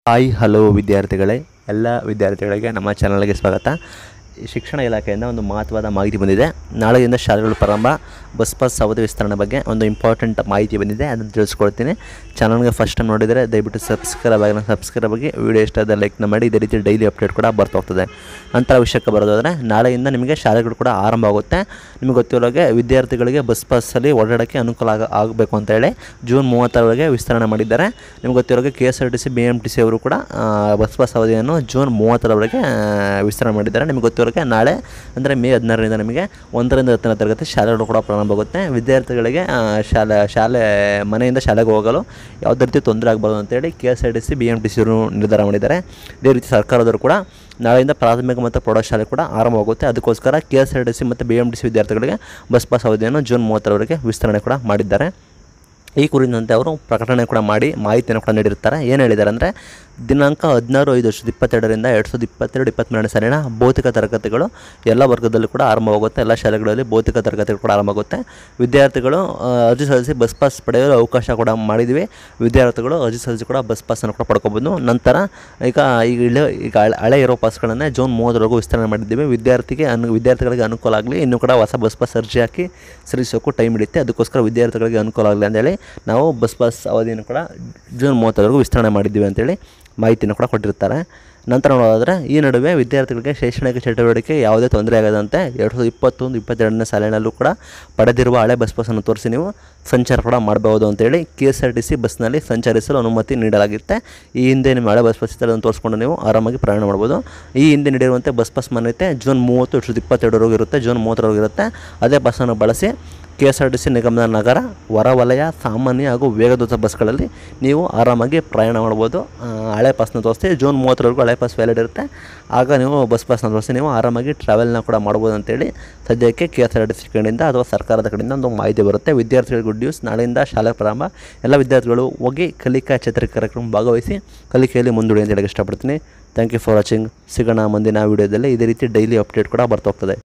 hi hello ವಿದ್ಯಾರ್ಥಿಗಳೇ ಎಲ್ಲ ವಿದ್ಯಾರ್ಥಿಗಳಿಗೆ ನಮ್ಮ ಚಾನಲ್ಗೆ ಸ್ವಾಗತ ಈ ಶಿಕ್ಷಣ ಇಲಾಖೆಯಿಂದ ಒಂದು ಮಹತ್ವದ ಮಾಹಿತಿ ಬಂದಿದೆ ನಾಳೆಯಿಂದ ಶಾಲೆಗಳು ಪ್ರಾರಂಭ ಬಸ್ ಪಾಸ್ ಅವಧಿ ವಿಸ್ತರಣೆ ಬಗ್ಗೆ ಒಂದು ಇಂಪಾರ್ಟೆಂಟ್ ಮಾಹಿತಿ ಬಂದಿದೆ ಅದನ್ನು ತಿಳಿಸ್ಕೊಡ್ತೀನಿ ಚಾನಲ್ಗೆ ಫಸ್ಟ್ ಟೈಮ್ ನೋಡಿದರೆ ದಯವಿಟ್ಟು ಸಬ್ಸ್ಕ್ರೈಬ್ ಆಗಿ ಸಬ್ಸ್ಕ್ರೈಬ್ ಆಗಿ ವಿಡಿಯೋ ಇಷ್ಟ ಆದ ಲೈಕ್ನ ಮಾಡಿ ಇದೇ ರೀತಿ ಡೈಲಿ ಅಪ್ಡೇಟ್ ಕೂಡ ಬರ್ತಾ ಹೋಗ್ತದೆ ನಂತರ ವಿಷಯಕ್ಕೆ ಬರೋದಾದರೆ ನಾಳೆಯಿಂದ ನಿಮಗೆ ಶಾಲೆಗಳು ಕೂಡ ಆರಂಭ ಆಗುತ್ತೆ ನಿಮಗೆ ಗೊತ್ತಿರೋಗೆ ವಿದ್ಯಾರ್ಥಿಗಳಿಗೆ ಬಸ್ ಪಾಸಲ್ಲಿ ಓಡಾಡೋಕ್ಕೆ ಅನುಕೂಲ ಆಗ ಆಗಬೇಕು ಅಂತೇಳಿ ಜೂನ್ ಮೂವತ್ತರವರೆಗೆ ವಿಸ್ತರಣೆ ಮಾಡಿದ್ದಾರೆ ನಿಮ್ಗೆ ಗೊತ್ತಿರೋಗೆ K S R T C B M T C ಅವರು ಕೂಡ ಆ, ಬಸ್ ಪಾಸ್ ಅವಧಿಯನ್ನು ಜೂನ್ ಮೂವತ್ತರವರೆಗೆ ಆ, ವಿಸ್ತರಣೆ ಮಾಡಿದ್ದಾರೆ ನಿಮಗೆ ಗೊತ್ತಿರೋಗೆ ನಾಳೆ ಅಂದರೆ ಮೇ ಹದಿನಾರರಿಂದ ನಿಮಗೆ ಒಂದರಿಂದ ಹತ್ತನೇ ತರಗತಿ ಶಾಲೆಗಳು ಕೂಡ ಪ್ರಾರಂಭ ಆಗುತ್ತೆ ವಿದ್ಯಾರ್ಥಿಗಳಿಗೆ ಆ, ಶಾಲೆ ಶಾಲೆ ಮನೆಯಿಂದ ಶಾಲೆಗೆ ಹೋಗಲು ಯಾವುದೇ ರೀತಿ ತೊಂದರೆ ಆಗಬಾರ್ದು ಅಂತೇಳಿ K S R T C B M T C ಅವರು ನಿರ್ಧಾರ ಮಾಡಿದ್ದಾರೆ ಇದೇ ರೀತಿ ಸರ್ಕಾರದವರು ಕೂಡ ನಾಳೆಯಿಂದ ಪ್ರಾಥಮಿಕ ಮತ್ತು ಪ್ರೌಢಶಾಲೆ ಕೂಡ ಆರಂಭವಾಗುತ್ತೆ ಅದಕ್ಕೋಸ್ಕರ K S R T C ಮತ್ತು ಬಿ ಎಮ್ ಟಿ ಸಿ ವಿದ್ಯಾರ್ಥಿಗಳಿಗೆ ಬಸ್ ಪಾಸ್ ಅವಧಿಯನ್ನು ಜೂನ್ ಮೂವತ್ತರವರೆಗೆ ವಿಸ್ತರಣೆ ಕೂಡ ಮಾಡಿದ್ದಾರೆ ಈ ಕುರಿತಂತೆ ಅವರು ಪ್ರಕಟಣೆ ಕೂಡ ಮಾಡಿ ಮಾಹಿತಿಯನ್ನು ಕೂಡ ನೀಡಿರ್ತಾರೆ ಏನು ಹೇಳಿದ್ದಾರೆ ಅಂದರೆ ದಿನಾಂಕ ಹದಿನಾರು ಐದು ವರ್ಷದ ಇಪ್ಪತ್ತೆರಡರಿಂದ ಎರಡು ಸಾವಿರದ ಇಪ್ಪತ್ತೆರಡು ಇಪ್ಪತ್ತ್ಮೂರನೇ ಸಾಲಿನ ಭೌತಿಕ ತರಗತಿಗಳು ಎಲ್ಲ ವರ್ಗದಲ್ಲೂ ಕೂಡ ಆರಂಭವಾಗುತ್ತೆ ಎಲ್ಲ ಶಾಲೆಗಳಲ್ಲಿ ಭೌತಿಕ ತರಗತಿಗಳು ಕೂಡ ಆರಂಭವಾಗುತ್ತೆ ವಿದ್ಯಾರ್ಥಿಗಳು ಆ, ಅರ್ಜಿ ಸಲ್ಲಿಸಿ ಬಸ್ ಪಾಸ್ ಪಡೆಯಲು ಅವಕಾಶ ಕೂಡ ಮಾಡಿದ್ವಿ ವಿದ್ಯಾರ್ಥಿಗಳು ಅರ್ಜಿ ಸಲ್ಲಿಸಿ ಕೂಡ ಬಸ್ ಪಾಸನ್ನು ಕೂಡ ಪಡ್ಕೋಬೋದು ನಂತರ ಈಗ ಈಗ ಇಳೆ ಈಗ ಹಳೆ- ಹಳೆ ಇರೋ ಪಾಸ್ಗಳನ್ನೇ ಜೂನ್ ಮೂವತ್ತರವರೆಗೂ ವಿಸ್ತರಣೆ ಮಾಡಿದ್ದೀವಿ ವಿದ್ಯಾರ್ಥಿಗೆ ಅನು ವಿದ್ಯಾರ್ಥಿಗಳಿಗೆ ಅನುಕೂಲ ಆಗಲಿ ಇನ್ನೂ ಕೂಡ ಹೊಸ ಬಸ್ ಪಾಸ್ ಅರ್ಜಿ ಹಾಕಿ ಸಲ್ಲಿಸೋಕ್ಕೂ ಟೈಮ್ ಹಿಡಿಯುತ್ತೆ ಅದಕ್ಕೋಸ್ಕರ ವಿದ್ಯಾರ್ಥಿಗಳಿಗೆ ಅನುಕೂಲ ಆಗಲಿ ಅಂತೇಳಿ ನಾವು ಬಸ್ ಪಾಸ್ ಅವಧಿಯನ್ನು ಕೂಡ ಜೂನ್ ಮೂವತ್ತರವರೆಗೂ ವಿಸ್ತರಣೆ ಮಾಡಿದ್ದೀವಿ ಅಂತೇಳಿ ಮಾಹಿತಿಯನ್ನು ಕೂಡ ಕೊಟ್ಟಿರ್ತಾರೆ ನಂತರ ನೋಡೋದಾದರೆ ಈ ನಡುವೆ ವಿದ್ಯಾರ್ಥಿಗಳಿಗೆ ಶೈಕ್ಷಣಿಕ ಚಟುವಟಿಕೆ ಯಾವುದೇ ತೊಂದರೆ ಆಗದಂತೆ ಎರಡು ಸಾವಿರದ ಇಪ್ಪತ್ತೊಂದು ಇಪ್ಪತ್ತೆರಡನೇ ಸಾಲಿನಲ್ಲೂ ಕೂಡ ಪಡೆದಿರುವ ಹಳೆ ಬಸ್ ಪಾಸನ್ನು ತೋರಿಸಿ ನೀವು ಸಂಚಾರ ಕೂಡ ಮಾಡಬಹುದು ಅಂತೇಳಿ K S R T C ಬಸ್ನಲ್ಲಿ ಸಂಚರಿಸಲು ಅನುಮತಿ ನೀಡಲಾಗಿರುತ್ತೆ ಈ ಹಿಂದೆ ನಿಮ್ಮ ಹಳೆ ಬಸ್ ಪಾಸ್ ಇದ್ದರೆ ಅದನ್ನು ತೋರಿಸ್ಕೊಂಡು ನೀವು ಆರಾಮಾಗಿ ಪ್ರಯಾಣ ಮಾಡ್ಬೋದು ಈ ಹಿಂದೆ ನೀಡಿರುವಂತೆ ಬಸ್ ಪಾಸ್ ಮಾನ್ಯತೆ ಜೂನ್ ಮೂವತ್ತು ಎರಡು ಸಾವಿರದ ಇಪ್ಪತ್ತೆರಡರವರೆಗೂ ಇರುತ್ತೆ ಜೂನ್ ಮೂವತ್ತರವರೆಗೂ ಇರುತ್ತೆ ಅದೇ ಬಸ್ಸನ್ನು ಬಳಸಿ K S R T C ನಿಗಮದ ನಗರ ಹೊರವಲಯ ಸಾಮಾನ್ಯ ಹಾಗೂ ವೇಗದೂತ ಬಸ್ಗಳಲ್ಲಿ ನೀವು ಆರಾಮಾಗಿ ಪ್ರಯಾಣ ಮಾಡ್ಬೋದು ಆ, ಹಳೆ ಪಾಸ್ನ ತೋರಿಸಿ ಜೂನ್ ಮೂವತ್ತರವರೆಗೂ ಹಳೆ ಪಾಸ್ ವ್ಯಾಲಿಡ್ ಇರುತ್ತೆ ಆಗ ನೀವು ಬಸ್ ಪಾಸ್ನ ತೋರಿಸಿ ನೀವು ಆರಾಮಾಗಿ ಟ್ರಾವೆಲ್ನ ಕೂಡ ಮಾಡ್ಬೋದು ಅಂತೇಳಿ ಸದ್ಯಕ್ಕೆ K S R T C ಕಡೆಯಿಂದ ಅಥವಾ ಸರ್ಕಾರದ ಕಡೆಯಿಂದ ಒಂದು ಮಾಹಿತಿ ಬರುತ್ತೆ ವಿದ್ಯಾರ್ಥಿಗಳ ಗುಡ್ ನ್ಯೂಸ್ ನಾಳೆಯಿಂದ ಶಾಲೆ ಪ್ರಾರಂಭ ಎಲ್ಲ ವಿದ್ಯಾರ್ಥಿಗಳು ಹೋಗಿ ಕಲಿಕಾ ಚೇತರಿಕೆ ಕಾರ್ಯಕ್ರಮ ಭಾಗವಹಿಸಿ ಕಲಿಕೆಯಲ್ಲಿ ಮುಂದೂಡಿ ಅಂತ ಹೇಳಕ್ಕೆ ಇಷ್ಟಪಡ್ತೀನಿ ಥ್ಯಾಂಕ್ ಯು ಫಾರ್ ವಾಚಿಂಗ್ ಸಿಗೋಣ ಮುಂದಿನ ವೀಡಿಯೋದಲ್ಲಿ ಇದೇ ರೀತಿ ಡೈಲಿ ಅಪ್ಡೇಟ್ ಕೂಡ ಬರ್ತಾ ಹೋಗ್ತದೆ